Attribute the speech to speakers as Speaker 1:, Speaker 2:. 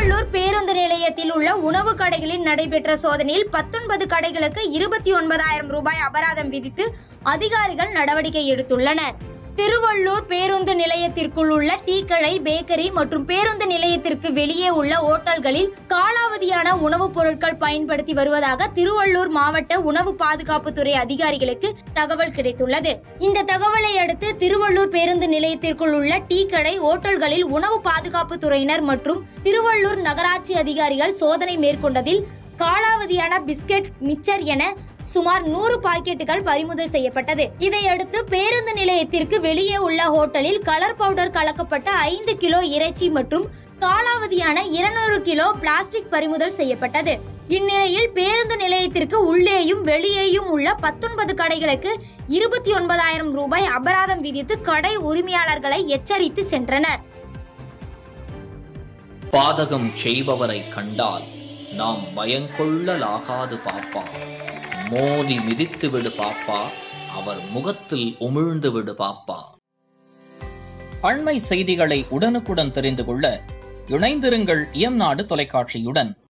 Speaker 1: திருவள்ளூர் பேருந்து நிலையத்தில் உள்ள உணவு கடைகளில் நடைபெற்ற சோதனையில் பத்தொன்பது கடைகளுக்கு இருபத்தி ஒன்பதாயிரம் ரூபாய் அபராதம் விதித்து அதிகாரிகள் நடவடிக்கை எடுத்துள்ளனர் திருவள்ளூர் பேருந்து நிலையத்திற்குள் உள்ள டீ கடை பேக்கரி மற்றும் பேருந்து நிலையத்திற்கு வெளியே உள்ள ஓட்டல்களில் காலாவதியான உணவுப் பொருட்கள் பயன்படுத்தி வருவதாக திருவள்ளூர் மாவட்ட உணவு பாதுகாப்புத்துறை அதிகாரிகளுக்கு தகவல் கிடைத்துள்ளது இந்த தகவலை அடுத்து திருவள்ளூர் பேருந்து நிலையத்திற்குள் உள்ள டீ கடை ஓட்டல்களில் உணவு பாதுகாப்பு துறையினர் மற்றும் திருவள்ளூர் நகராட்சி அதிகாரிகள் சோதனை மேற்கொண்டதில் காலாவதியான பிஸ்கெட் மிச்சர் என சுமார் நூறு பாக்கெட்டுகள் பறிமுதல் செய்யப்பட்டது இதையடுத்து பேருந்து நிலையத்திற்கு வெளியே உள்ள ஹோட்டலில் கலர் பவுடர் கலக்கப்பட்ட ஐந்து கிலோ இறைச்சி மற்றும் காலாவதியான இருநூறு கிலோ பிளாஸ்டிக் பறிமுதல் செய்யப்பட்டது இந்நிலையில் பேருந்து நிலையத்திற்கு உள்ளேயும் வெளியேயும் உள்ள பத்தொன்பது கடைகளுக்கு இருபத்தி ஒன்பதாயிரம் ரூபாய் அபராதம் விதித்து கடை உரிமையாளர்களை எச்சரித்து சென்றனர்
Speaker 2: பாதகம் செய்பவரை கண்டால் நாம் பயங்கொள்ளலாகாது பாப்பா மோதி மிதித்து விடு பாப்பா அவர் முகத்தில் உமிழ்ந்து விடு பாப்பா அண்மை செய்திகளை உடனுக்குடன் தெரிந்து கொள்ள இணைந்திருங்கள் இயம்நாடு தொலைக்காட்சியுடன்